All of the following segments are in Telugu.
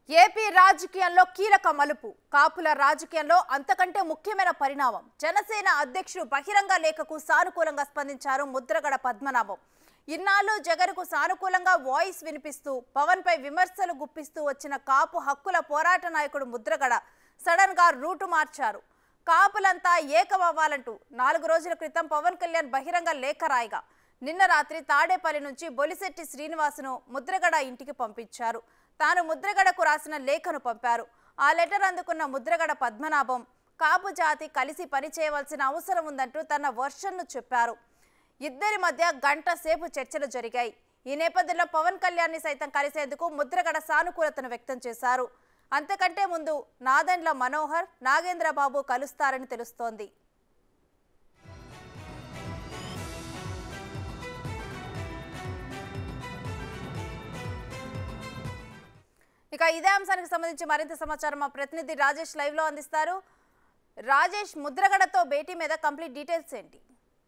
ఏపీ రాజకీయంలో కీలక మలుపు కాపుల రాజకీయంలో అంతకంటే ముఖ్యమైన పరిణామం జనసేన అధ్యక్షుడు బహిరంగ లేఖకు సానుకూలంగా స్పందించారు ముద్రగడ పద్మనాభం ఇన్నాళ్ళు జగన్కు సానుకూలంగా వాయిస్ వినిపిస్తూ పవన్ పై విమర్శలు గుప్పిస్తూ వచ్చిన కాపు హక్కుల పోరాట నాయకుడు ముద్రగడ సడన్ గా రూటు మార్చారు కాపులంతా ఏకమవ్వాలంటూ నాలుగు రోజుల క్రితం పవన్ కళ్యాణ్ బహిరంగ లేఖ రాయగా నిన్న రాత్రి తాడేపల్లి నుంచి బొలిశెట్టి శ్రీనివాసును ముద్రగడ ఇంటికి పంపించారు తాను ముద్రగడకు రాసిన లేఖను పంపారు ఆ లెటర్ అందుకున్న ముద్రగడ పద్మనాభం కాపు జాతి కలిసి పనిచేయవలసిన అవసరం ఉందంటూ తన వర్షన్ను చెప్పారు ఇద్దరి మధ్య గంట సేపు చర్చలు జరిగాయి ఈ నేపథ్యంలో పవన్ కళ్యాణ్ని సైతం కలిసేందుకు ముద్రగడ సానుకూలతను వ్యక్తం చేశారు అంతకంటే ముందు నాదెండ్ల మనోహర్ నాగేంద్రబాబు కలుస్తారని తెలుస్తోంది ఇక ఇదే అంశానికి సంబంధించి మరింత సమాచారం మా ప్రతినిధి రాజేష్ లైవ్ లో అందిస్తారు రాజేష్ ముద్రగడతో భేటీ మీద కంప్లీట్ డీటెయిల్స్ ఏంటి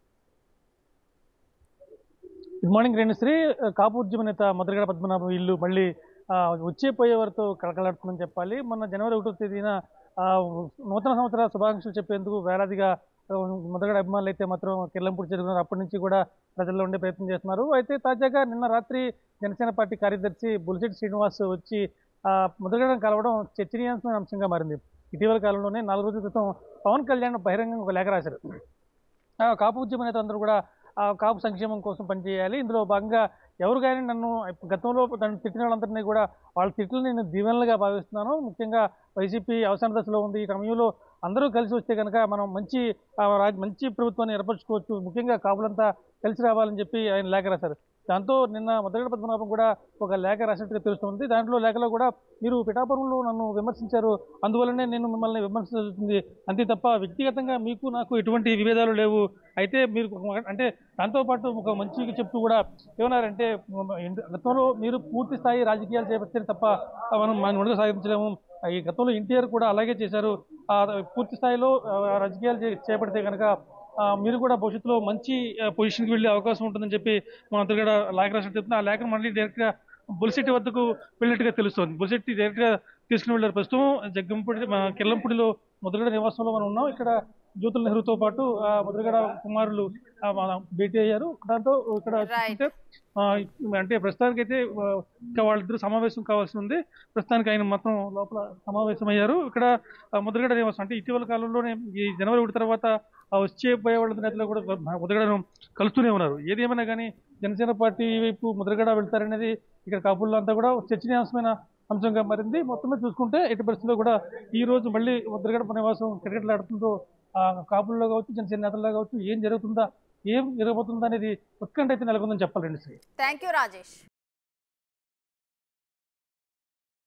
గుడ్ మార్నింగ్ రేణుశ్రీ కాపు ఉద్యమ నేత ముద్రగడ పద్మనాభం ఇల్లు మళ్ళీ ఆ, వచ్చే పోయే వరకు కలకలాడుతుందని చెప్పాలి మొన్న జనవరి ఒకటో తేదీన ఆ, నూతన సంవత్సర శుభాకాంక్షలు చెప్పేందుకు వేలాదిగా ఆ, ముద్రగడ అభిమానులు అయితే మాత్రం కిల్లంపూడి జరుగుతున్నారు అప్పటి నుంచి కూడా ప్రజల్లో ఉండే ప్రయత్నం చేస్తున్నారు అయితే తాజాగా నిన్న రాత్రి జనసేన పార్టీ కార్యదర్శి బులిశెట్టి శ్రీనివాస్ వచ్చి ఆ, ముద్రగడను కలవడం చర్చనీయాంశమైన అంశంగా మారింది ఇటీవల కాలంలోనే నాలుగు రోజుల క్రితం పవన్ కళ్యాణ్ బహిరంగంగా ఒక లేఖ రాశారు ఆ కాపు ఉద్యమ నేత అందరూ కూడా ఆ కాపు సంక్షేమం కోసం పనిచేయాలి ఇందులో భాగంగా ఎవరు కానీ నన్ను గతంలో నన్ను తిట్టిన వాళ్ళందరినీ కూడా వాళ్ళ తిట్లు నేను దీవెనలుగా భావిస్తున్నాను ముఖ్యంగా వైసీపీ అవసాన దశలో ఉంది ఈ సమయంలో అందరూ కలిసి వస్తే కనుక మనం మంచి ఆ, రాజ్- మంచి ప్రభుత్వాన్ని ఏర్పరచుకోవచ్చు ముఖ్యంగా కాపులంతా కలిసి రావాలని చెప్పి ఆయన లేఖ రాశారు దాంతో నిన్న ముద్రగడ పద్మనాభం కూడా ఒక లేఖ రాసినట్టుగా తెలుస్తుంది దాంట్లో లేఖలో కూడా మీరు పిఠాపురంలో నన్ను విమర్శించారు అందువల్లనే నేను మిమ్మల్ని విమర్శించాల్సింది అంతే తప్ప వ్యక్తిగతంగా మీకు నాకు ఎటువంటి విభేదాలు లేవు అయితే మీరు ఒక- అంటే దాంతోపాటు ఒక మంచి చెప్తూ కూడా ఏమన్నారంటే మ- ఇంత- గతంలో మీరు పూర్తి స్థాయి రాజకీయాలు చేపడితే తప్ప మనం మన ముందుకు సాగించలేము ఈ గతంలో ఎన్టీఆర్ కూడా అలాగే చేశారు ఆ పూర్తి స్థాయిలో ఆ, రాజకీయాలు చే- చేపడితే కనుక ఆ, మీరు కూడా భవిష్యత్తులో మంచి ఆ, పొజిషన్కి వెళ్ళే అవకాశం ఉంటుందని చెప్పి మన అంతా కూడా లేఖ రాసినట్టు చెప్తున్నా ఆ లేఖను మళ్ళీ డైరెక్ట్గా బుల్శెట్టి వద్దకు వెళ్ళినట్టుగా తెలుస్తోంది బుల్శెట్టి డైరెక్ట్గా తీసుకుని వెళ్ళారు ప్రస్తుతం జగ్గంపూడి మన కిల్లంపూడిలో ముద్రగడ నివాసంలో మనం ఉన్నాం ఇక్కడ జ్యోతుల నెహ్రూతో పాటు ఆ ముద్రగడ కుమారులు ఆ, మన భేటీ అయ్యారు దాంతో ఇక్కడ చూస్తుంటే ఆ, అంటే ప్రస్తుతానికైతే ఆ, ఇంకా వాళ్ళిద్దరూ సమావేశం కావాల్సి ఉంది ప్రస్తుతానికి ఆయన మాత్రం లోపల సమావేశమయ్యారు ఇక్కడ ఆ, ముద్రగడ నివాసం అంటే ఇటీవల కాలంలోనే ఈ జనవరి ఒకటి తర్వాత ఆ వచ్చే పోయే వాళ్ళ నేతలు కూడా ముద్రగడను కలుస్తూనే ఉన్నారు ఏది ఏమైనా కానీ జనసేన పార్టీ వైపు ముద్రగడ వెళ్తారనేది ఇక్కడ కాపుల్లో అంతా కూడా చర్చనీయాంశమైన అంశంగా మారింది మొత్తం మీద చూసుకుంటే ఎట్టి పరిస్థితుల్లో కూడా ఈ రోజు మళ్ళీ ముద్రగడ నివాసం క్రికెట్లాడుతుందో ఆ కాపుల్లో కావచ్చు జనసేన నేతల్లో కావచ్చు ఏం జరుగుతుందా ఏం జరగబోతుందా అనేది ఉత్కంఠ అయితే నెలకొందని చెప్పాలండి శ్రీ థ్యాంక్ యూ రాజేష్